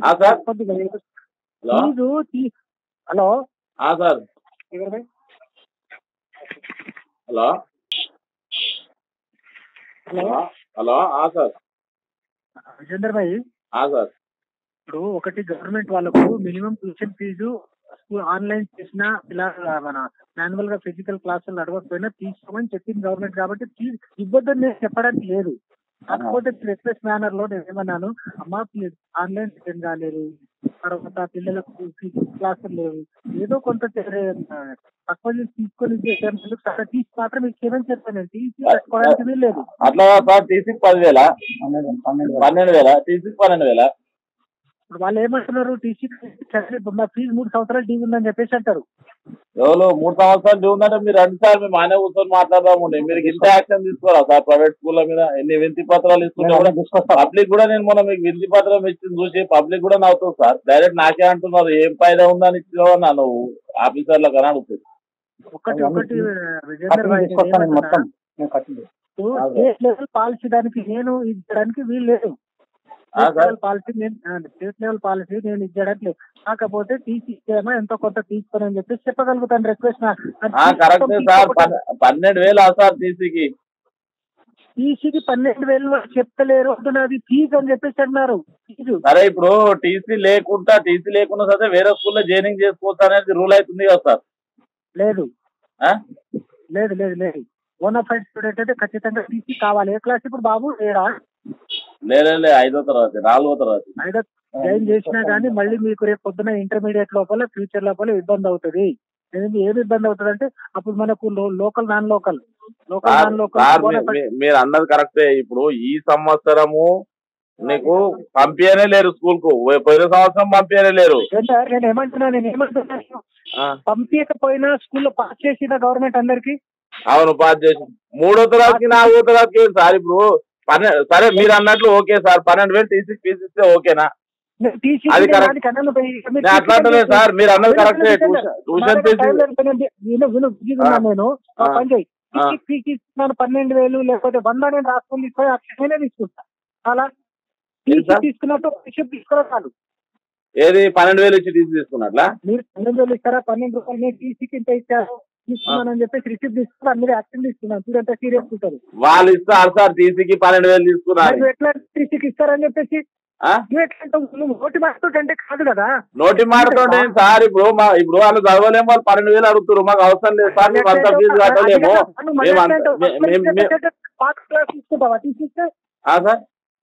ఆ సార్ కొద్దిగా ఏదో హలో ఫీజు తీ- హలో ఆ సార్ ఎవరు భాయ్? హలో హలో హలో హలో ఆ సార్ విజేందర్ భాయ్ ఆ సార్ ఇప్పుడు ఒకటి గవర్నమెంట్ వాళ్ళకు minimum tuition fee school online చేసినా ఇలా మన మాన్యువల్ గా ఫిజికల్ క్లాసులు నడవకపోయినా తీసుకోమని చెప్పింది గవర్నమెంట్ కాబట్టి ఫీజు ఇవ్వద్దని నేను చెప్పడానికి లేదు కాకపోతే రిక్వెస్ట్ మేనర్ లో నేను ఏమన్నాను అమ్మా ప్లీజ్ ఆన్లైన్ అటెండ్ కాలేదు తర్వాత పిల్లలకు ఫిజిక్స్ క్లాసులు లేవు ఏదో కొంత తె- తక్కువ చేసి తీసుకొని ఇచ్చేసేందుకు సరే తీసి మాత్రం ఇచ్చేయమని చెప్పాను నేను తీసి పెట్టుకోవడానికి వీల్లేదు అట్లా కాదు సార్ టీసీకి పదివేల పన్నెండు వేల టీసీకి పన్నెండు వేల ఇప్పుడు వాళ్ళు ఏమంటున్నారు టీసీ మా ఫీజు మూడు సంవత్సరాలు టీవీ ఉందని చెప్పేసి అంటారు ఎవరు మూడు సంవత్సరాలు డ్యూ ఉందంటే మీరు రండి సార్ మేము ఆయన కూర్చొని మాట్లాడదాము మీరు ఇంత యాక్షన్ తీసుకోరా సార్ ప్రైవేట్ స్కూల్ల మీద ఎన్ని వింతి పత్రాలు ఇస్తుంటే కూడా పబ్లిక్ కూడా నేను మొన్న మీకు వింతి పత్రం ఇచ్చింది చూసి పబ్లిక్ కూడా నవ్వుతుంది సార్ డైరెక్ట్ నాకే అంటున్నారు ఏం ఫైదా ఉందని ఇచ్చినావు నా నువ్వు ఆఫీసర్లకు అని అడుగుతుంది ఒకటి ఒకటి విజేందర్ భాయ్ నేను ఏమంటున్నా, ఇప్పుడు స్టేట్ లెవెల్ పాలసీ దానికి నేను ఇచ్చడానికి వీలు లేదు ఆ స్టేట్ సార్. లెవెల్ పాలసీ నేను స్టేట్ లెవెల్ పాలసీ నేను ఇచ్చడానికి లేదు కాకపోతే టీసీ ఇచ్చేమో ఎంతో కొంత తీసుకొని అని చెప్పేసి చెప్పగలుగుతాను రిక్వెస్ట్ ఆ కరెక్టే సార్ పన్- పన్నెండు వేలు ఆ సార్ టీసీకి టీసీకి పన్నెండు వేలు వరకు చెప్తలేరు అంటున్నది ఫీజు అని చెప్పేసి అన్నారు ఫీజు సరే ఇప్పుడు టీసీ లేకుండా టీసీ లేకుండా సరే వేరే స్కూల్లో జాయినింగ్ చేసుకోవచ్చు అనేది రూల్ అవుతుంది కదా సార్ లేదు ఆ? లేదు లేదు లేదు బోనాఫైడ్ స్టూడెంట్ అయితే ఖచ్చితంగా టీసీ కావాలి ఏ క్లాస్ ఇప్పుడు బాబు ఏడా లేదు లే ఐదో తరగతి నాలుగో తరగతి ఐదో జాయిన్ చేసినా కానీ మళ్ళీ మీకు రేపు పొద్దున ఇంటర్మీడియట్ లోపల ఫ్యూచర్ లోపల ఇబ్బంది అవుతుంది ఏమి ఏమి ఇబ్బంది అవుతుంది అంటే అప్పుడు మనకు local non local local sir non sir మీ- లోకల్ మీ- మీరు అన్నది కరెక్టే ఇప్పుడు ఈ సంవత్సరము నీకు పంపియనే లేరు స్కూల్ కు పోయిన సంవత్సరం పంపియనే లేరు నేను ఏమంటున్నా నేను ఏమంటున్నాను ఆ, పంపించకపోయినా స్కూల్లో పాస్ చేసిన గవర్నమెంట్ అందరికి అవును పాస్ చేసి మూడో తరగతికి నాలుగో తరగతికి ఏంటి సార్ ఇప్పుడు పన్నె సరే మీరు అన్నట్లు ఓకే సార్ పన్నెండు వేలు టీసీ ఫీజు ఇస్తే ఓకేనా టీసీ అది correct. నేను అట్లా అంటలేదు సార్ మీరు అన్నది కరెక్టే ట్యూషన్ ట్యూషన్ ఫీజు విను విను బిజీగా ఉన్నాను నేను ఆ. పని చేయి ఆ. ఫీజు ఇస్తున్నాను పన్నెండు వేలు లేకపోతే వంద నేను రాసుకొని తీసుకొని అక్షయమే తీసుకుంటా అలా ఏంటి టీసీ సార్? తీసుకున్నట్టు రిసిప్ట్ తీసుకోవడం చాలు ఏది పన్నెండు వేలు ఇచ్చి టీసీ తీసుకున్నట్లా మీరు పన్నెండు వేలు ఇస్తారా పన్నెండు రూపాయలు నేను టీసీకి ఇంత ఇచ్చారు తీసుకున్నాను అని చెప్పేసి రిసిప్ట్ తీసుకున్నారు మీరు యాక్షన్ తీసుకున్నాను మీరు ఎంత సీరియస్ ఉంటారు వాళ్ళు ఇస్తారు సార్ టీసీకి పన్నెండు వేలు తీసుకున్నారు మీరు ఎట్లా టీసీకి ఇస్తారని చెప్పేసి ఆ? నువ్వు ఎట్లా అంటావు? నువ్వు నోటి మాట్లాడు అంటే కాదు కదా నోటి మాటతోనే సార్ ఇప్పుడు మా ఇప్పుడు వాళ్ళు చదవలేము వాళ్ళు పన్నెండు వేలు అడుగుతారు మాకు అవసరం లేదు సార్ మేము అంత ఫీజు కట్టలేము నువ్వు మేము మళ్ళీ అంత- అంటావు, మే- మే- మే- పాత క్లాస్ తీసుకుంటావా తీసిస్తే ఆ సార్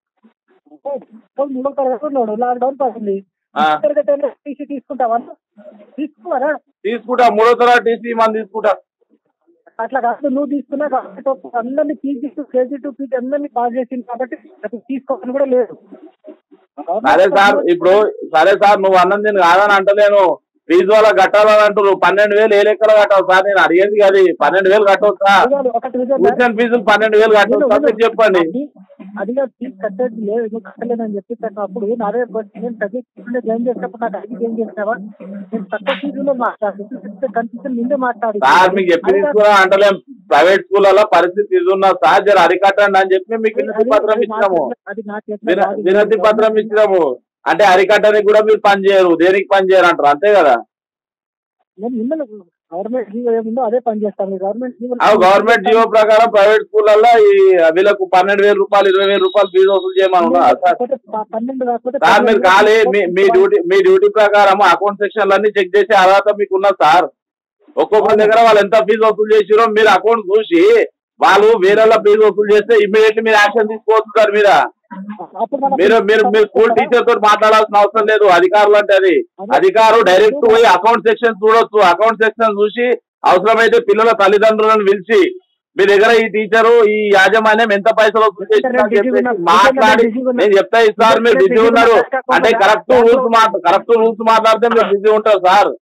మూడో తరగతి ఉన్నాడు లాక్డౌన్ పడింది ఆ. తరగతి టీసీ తీసుకుంటావా తీసుకోవాలా తీసుకుంటా మూడో తరగతి టీసీ మనం తీసుకుంటా అట్లా కాదు నువ్వు తీసుకున్నా కాబట్టి అందరినీ PG to KG to PG అందరినీ పాస్ చేసింది కాబట్టి అసలు తీసుకోవాలని కూడా లేదు సరే సార్ ఇప్పుడు సరే సార్ నువ్వు అన్నది నేను కాదని అంటలేను ఫీజు వల్ల కట్టాలని అంటారు పన్నెండు వేలు ఏ లెక్కలో కట్టాలి సార్ నేను అడిగేది అది పన్నెండు వేలు కట్టవచ్చా విజయాలు, ఒకటి విజయాలు. ట్యూషన్ ఫీజులు పన్నెండు వేలు కట్టవచ్చా మీరు చెప్పండి అది- అదిగా ఫీజు కట్టేది లేదు నువ్వు కట్టలేదని చెప్పి అప్పుడు నాదే నేను తగ్గించుకుంటే జాయిన్ చేసినప్పుడు నాకు అడిగి జాయిన్ చేసినావా నేను తక్కువ ఫీజులో మాట్లాడు కన్ఫ్యూజన్ ముందే మాట్లాడి సార్ మీకు చెప్పి తీసుకురా అంటలేం ప్రైవేట్ స్కూళ్ళలో పరిస్థితి ఇది ఉన్నా సార్ జర అరికట్టండి అని చెప్పి మీకు వినతి పత్రం ఇచ్చినాము అది నా చేతిలో విన- కాదు. వినతి పత్రం ఇచ్చినాము అంటే అరికట్టడానికి కూడా మీరు పని చేయరు దేనికి పని చేయరు అంటారు అంతే కదా నేను నిన్న గవర్నమెంట్ జీవో ఏముందో అదే పని చేస్తాను గవర్నమెంట్ జీవో ఆ గవర్నమెంట్ జీవో ప్రకారం ప్రైవేట్ స్కూళ్ళల్లో ఈ వీళ్ళకు పన్నెండు వేల రూపాయలు ఇరవై వేల రూపాయలు ఫీజు వసూలు చేయమని ఉన్నా సార్ కాకపోతే ప- పన్నెండు కాకపోతే సార్ మీరు ఖాళీ మీ మీ డ్యూటీ మీ డ్యూటీ ప్రకారం అకౌంట్ సెక్షన్ అన్ని చెక్ చేసే అర్హత మీకు ఉన్నది సార్ ఒక్కొక్కరి దగ్గర వాళ్ళు ఎంత ఫీజు వసూలు చేసిరో మీరు అకౌంట్ చూసి వాళ్ళు వేరే ఫీజు వసూలు చేస్తే ఇమ్మీడియట్లీ మీరు యాక్షన్ తీసుకోవచ్చు సార్ మీద అప్పుడు మన- మీరు మీరు మీరు స్కూల్ టీచర్ తోటి మాట్లాడాల్సిన అవసరం లేదు అధికారులు అంటే అది అధికారు డైరెక్ట్ పోయి అకౌంట్ సెక్షన్ చూడొచ్చు అకౌంట్ సెక్షన్ చూసి అవసరమైతే పిల్లల తల్లిదండ్రులను పిలిచి మీ దగ్గర ఈ టీచరు ఈ యాజమాన్యం ఎంత పైసలు వసూలు చేసిందని చెప్పేసి మాట్లాడి నేను చెప్తా సార్ మీరు బిజీ ఉన్నారు అంటే కరెక్ట్ రూల్స్ కరెక్ట్ రూల్స్ మాట్లాడితే మీరు బిజీ ఉంటారు సార్